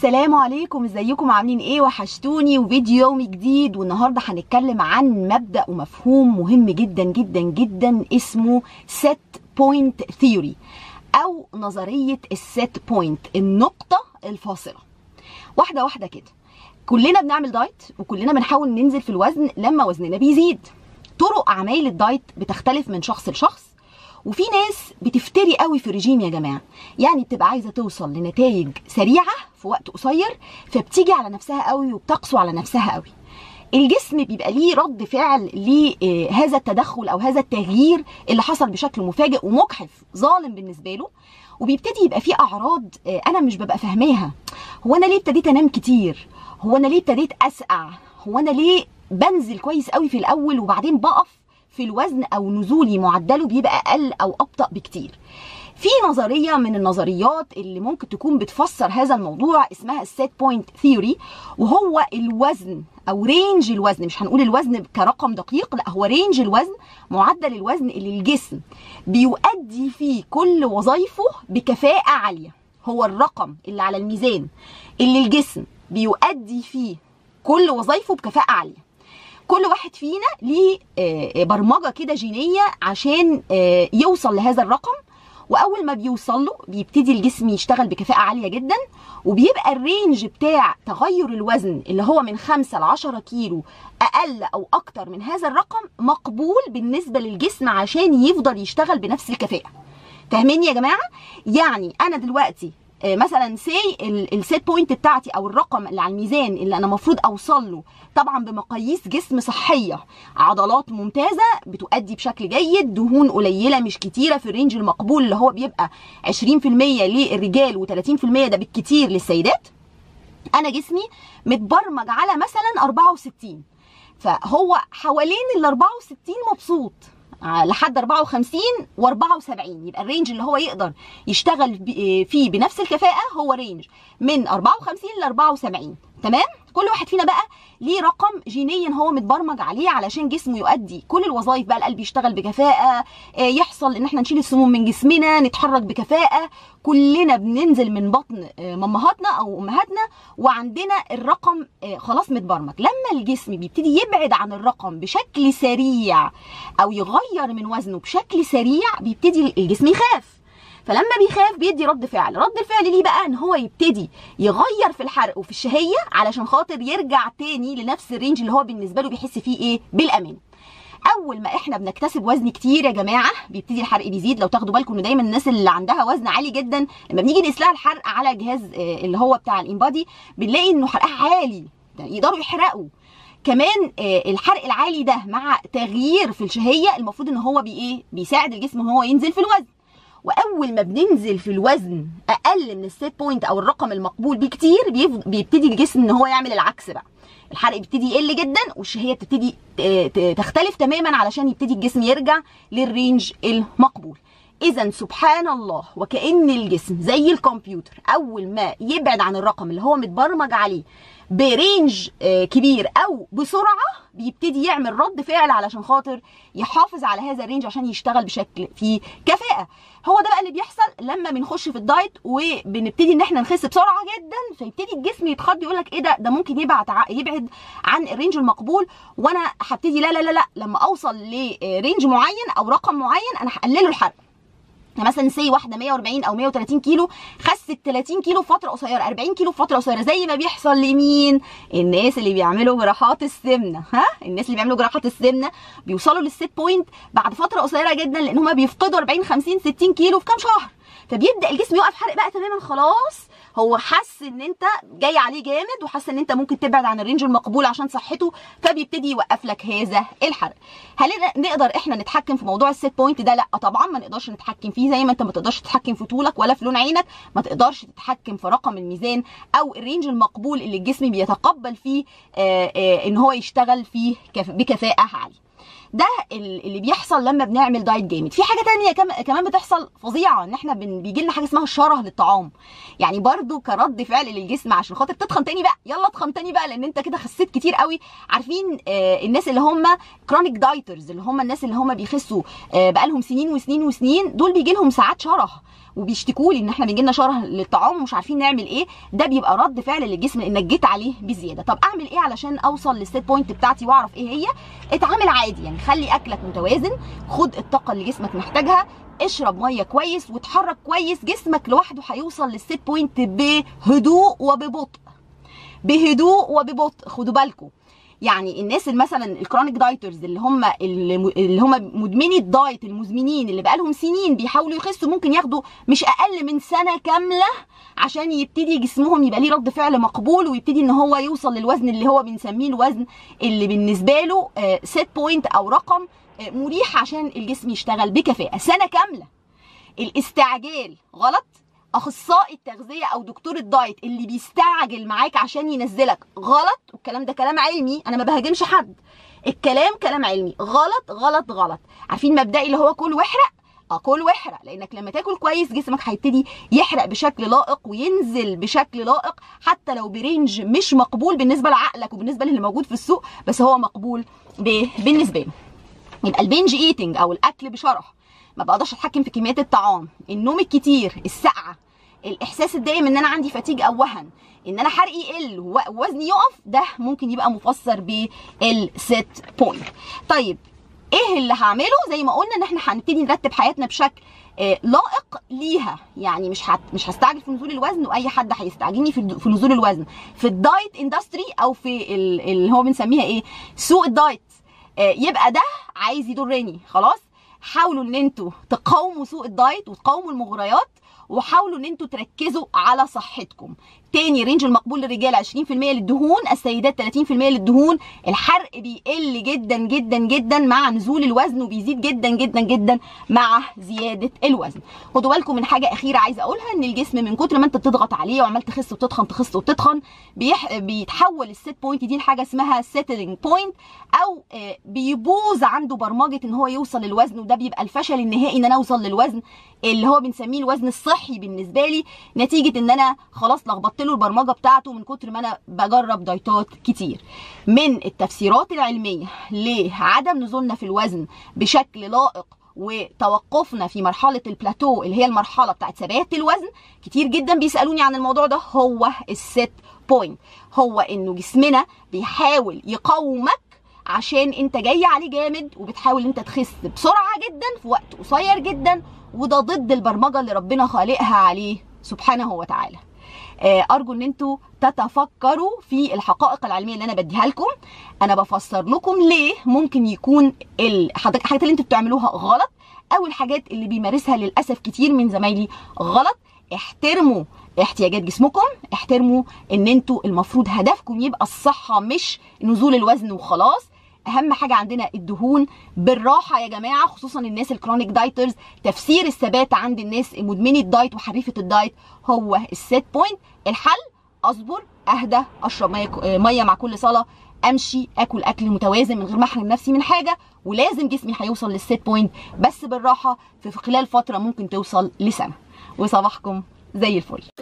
السلام عليكم ازيكم عاملين ايه وحشتوني وفيديو يومي جديد والنهارده هنتكلم عن مبدا ومفهوم مهم جدا جدا جدا اسمه set point theory او نظريه السيت بوينت النقطه الفاصله واحده واحده كده كلنا بنعمل دايت وكلنا بنحاول ننزل في الوزن لما وزننا بيزيد طرق اعمال الدايت بتختلف من شخص لشخص وفي ناس بتفتري قوي في الرجيم يا جماعه يعني بتبقى عايزه توصل لنتائج سريعه في وقت قصير فبتيجي على نفسها قوي وبتقسو على نفسها قوي الجسم بيبقى ليه رد فعل لهذا التدخل او هذا التغيير اللي حصل بشكل مفاجئ ومجحف ظالم بالنسبه له وبيبتدي يبقى فيه اعراض انا مش ببقى فاهماها هو انا ليه ابتديت انام كتير هو انا ليه ابتديت اسقع هو انا ليه بنزل كويس قوي في الاول وبعدين بقف في الوزن او نزولي معدله بيبقى اقل او ابطا بكتير في نظريه من النظريات اللي ممكن تكون بتفسر هذا الموضوع اسمها السيت بوينت ثيوري وهو الوزن او رينج الوزن مش هنقول الوزن كرقم دقيق لا هو رينج الوزن معدل الوزن اللي الجسم بيؤدي فيه كل وظائفه بكفاءه عاليه هو الرقم اللي على الميزان اللي الجسم بيؤدي فيه كل وظائفه بكفاءه عاليه كل واحد فينا ليه برمجه كده جينيه عشان يوصل لهذا الرقم واول ما بيوصل له بيبتدي الجسم يشتغل بكفاءه عاليه جدا وبيبقى الرينج بتاع تغير الوزن اللي هو من 5 ل 10 كيلو اقل او اكتر من هذا الرقم مقبول بالنسبه للجسم عشان يفضل يشتغل بنفس الكفاءه فاهمين يا جماعه يعني انا دلوقتي مثلا سي السيت بوينت بتاعتي او الرقم اللي على الميزان اللي انا المفروض اوصل له طبعا بمقاييس جسم صحيه عضلات ممتازه بتؤدي بشكل جيد دهون قليله مش كتيره في الرينج المقبول اللي هو بيبقى 20% للرجال و30% ده بالكتير للسيدات انا جسمي متبرمج على مثلا 64 فهو حوالين ال 64 مبسوط لحد 54 و74 يبقى الرينج اللي هو يقدر يشتغل فيه بنفس الكفاءه هو رينج من 54 ل 74 تمام كل واحد فينا بقى ليه رقم جينيا هو متبرمج عليه علشان جسمه يؤدي كل الوظائف بقى القلب يشتغل بكفاءه يحصل ان احنا نشيل السموم من جسمنا نتحرك بكفاءه كلنا بننزل من بطن مامهاتنا او امهاتنا وعندنا الرقم خلاص متبرمج لما الجسم بيبتدي يبعد عن الرقم بشكل سريع او يغير من وزنه بشكل سريع بيبتدي الجسم يخاف فلما بيخاف بيدي رد فعل رد الفعل ليه بقى ان هو يبتدي يغير في الحرق وفي الشهيه علشان خاطر يرجع تاني لنفس الرينج اللي هو بالنسبه له بيحس فيه ايه بالامان اول ما احنا بنكتسب وزن كتير يا جماعه بيبتدي الحرق بيزيد لو تاخدوا بالكم ان دايما الناس اللي عندها وزن عالي جدا لما بنيجي نقيس لها الحرق على جهاز اللي هو بتاع الانبادي بنلاقي انه حرقها عالي يعني يقدروا يحرقوا كمان الحرق العالي ده مع تغيير في الشهيه المفروض ان هو بي ايه بيساعد الجسم ان هو ينزل في الوزن واول ما بننزل في الوزن اقل من السيت بوينت او الرقم المقبول بكتير بيبتدي الجسم ان هو يعمل العكس بقى الحرق بيبتدي يقل جدا والشهيه بتبتدي تختلف تماما علشان يبتدي الجسم يرجع للرينج المقبول اذا سبحان الله وكان الجسم زي الكمبيوتر اول ما يبعد عن الرقم اللي هو متبرمج عليه برينج كبير او بسرعه بيبتدي يعمل رد فعل علشان خاطر يحافظ على هذا الرينج عشان يشتغل بشكل فيه كفاءه هو ده بقى اللي بيحصل لما بنخش في الدايت وبنبتدي ان احنا نخس بسرعه جدا فيبتدي الجسم يتخض يقول لك ايه ده ده ممكن يبعد يبعد عن الرينج المقبول وانا هبتدي لا لا لا لا لما اوصل لرينج معين او رقم معين انا هقلله الحرق مثلا سي واحده 140 او 130 كيلو خست 30 كيلو في فتره قصيره 40 كيلو في فتره قصيره زي ما بيحصل لمين الناس اللي بيعملوا جراحات السمنه ها الناس اللي بيعملوا جراحات السمنه بيوصلوا للسيت بوينت بعد فتره قصيره جدا لان هم بيفقدوا 40 50 60 كيلو في كام شهر فبيبدا الجسم يوقف حرق بقى تماما خلاص هو حس ان انت جاي عليه جامد وحس ان انت ممكن تبعد عن الرينج المقبول عشان صحته فبيبتدي يوقف لك هذا الحرق هل نقدر احنا نتحكم في موضوع السيت بوينت ده لا طبعا ما نقدرش نتحكم فيه زي ما انت ما تقدرش تتحكم في طولك ولا في لون عينك ما تقدرش تتحكم في رقم الميزان او الرينج المقبول اللي الجسم بيتقبل فيه آآ آآ ان هو يشتغل فيه بكفاءه عاليه ده ال- اللي بيحصل لما بنعمل دايت جامد في حاجه تانية كم- كمان بتحصل فظيعه ان احنا بيجي لنا حاجه اسمها الشره للطعام يعني برضو كرد فعل للجسم عشان خاطر تتخن تاني بقى يلا اتخن تاني بقى لان انت كده خسيت كتير قوي عارفين آه الناس اللي هم كرونيك دايترز اللي هم الناس اللي هم بيخسوا آه بقالهم سنين وسنين وسنين دول بيجي لهم ساعات شره وبيشتكوا لي ان احنا بيجي لنا شره للطعام ومش عارفين نعمل ايه ده بيبقى رد فعل للجسم انك جيت عليه بزياده طب اعمل ايه علشان اوصل للست بوينت بتاعتي واعرف ايه هي اتعامل عادي يعني خلي اكلك متوازن خد الطاقه اللي جسمك محتاجها اشرب ميه كويس واتحرك كويس جسمك لوحده هيوصل للست بوينت بهدوء وببطء بهدوء وببطء خدوا بالكم يعني الناس اللي مثلا الكرونيك دايترز اللي هم اللي هم مدمني الدايت المزمنين اللي بقالهم سنين بيحاولوا يخسوا ممكن ياخدوا مش اقل من سنه كامله عشان يبتدي جسمهم يبقى ليه رد فعل مقبول ويبتدي ان هو يوصل للوزن اللي هو بنسميه الوزن اللي بالنسبه له سيت بوينت او رقم آه، مريح عشان الجسم يشتغل بكفاءه سنه كامله الاستعجال غلط اخصائي التغذيه او دكتور الدايت اللي بيستعجل معاك عشان ينزلك غلط والكلام ده كلام علمي انا ما بهاجمش حد الكلام كلام علمي غلط غلط غلط عارفين مبدئي اللي هو كل واحرق اه كل واحرق لانك لما تاكل كويس جسمك هيبتدي يحرق بشكل لائق وينزل بشكل لائق حتى لو برينج مش مقبول بالنسبه لعقلك وبالنسبه للي موجود في السوق بس هو مقبول ب- بالنسبه له يبقى البنج ايتنج او الاكل بشرح ما بقدرش اتحكم في كميات الطعام النوم الكتير السقعه الاحساس الدائم ان انا عندي فتيج او وهن ان انا حرقي يقل و- ووزني يقف ده ممكن يبقى مفسر بالست بوينت طيب ايه اللي هعمله زي ما قلنا ان احنا هنبتدي نرتب حياتنا بشكل آه، لائق ليها يعني مش هت... مش هستعجل في نزول الوزن واي حد هيستعجلني في الد- في نزول الوزن في الدايت اندستري او في ال- اللي هو بنسميها ايه سوق الدايت آه، يبقى ده عايز يضرني خلاص حاولوا ان انتوا تقاوموا سوق الدايت وتقاوموا المغريات وحاولوا ان انتوا تركزوا على صحتكم تاني رينج المقبول للرجال 20% للدهون السيدات 30% للدهون الحرق بيقل جدا جدا جدا مع نزول الوزن وبيزيد جدا جدا جدا مع زياده الوزن خدوا بالكم من حاجه اخيره عايزه اقولها ان الجسم من كتر ما انت بتضغط عليه وعمال تخس وتتخن تخس وتتخن بيح... بيتحول الست بوينت دي لحاجه اسمها سيتلينج بوينت او آه، بيبوظ عنده برمجه ان هو يوصل للوزن وده بيبقى الفشل النهائي ان انا اوصل للوزن اللي هو بنسميه الوزن الصحي بالنسبه لي نتيجه ان انا خلاص لخبطت له البرمجه بتاعته من كتر ما انا بجرب دايتات كتير من التفسيرات العلميه لعدم نزولنا في الوزن بشكل لائق وتوقفنا في مرحله البلاتو اللي هي المرحله بتاعت ثبات الوزن كتير جدا بيسالوني عن الموضوع ده هو الست بوينت هو انه جسمنا بيحاول يقاومك عشان انت جاي عليه جامد وبتحاول انت تخس بسرعه جدا في وقت قصير جدا وده ضد البرمجه اللي ربنا خالقها عليه سبحانه وتعالى آه، ارجو ان انتوا تتفكروا في الحقائق العلميه اللي انا بديها لكم انا بفسر لكم ليه ممكن يكون الحاجات الحاجات اللي انتوا بتعملوها غلط او الحاجات اللي بيمارسها للاسف كتير من زمايلي غلط احترموا احتياجات جسمكم احترموا ان انتوا المفروض هدفكم يبقى الصحه مش نزول الوزن وخلاص اهم حاجه عندنا الدهون بالراحه يا جماعه خصوصا الناس الكرونيك دايترز تفسير الثبات عند الناس مدمني الدايت وحريفه الدايت هو السيت بوينت الحل اصبر اهدى اشرب ميه ميه مع كل صلاه امشي اكل اكل متوازن من غير ما احرم نفسي من حاجه ولازم جسمي هيوصل للسيت بوينت بس بالراحه في خلال فتره ممكن توصل لسنه وصباحكم زي الفل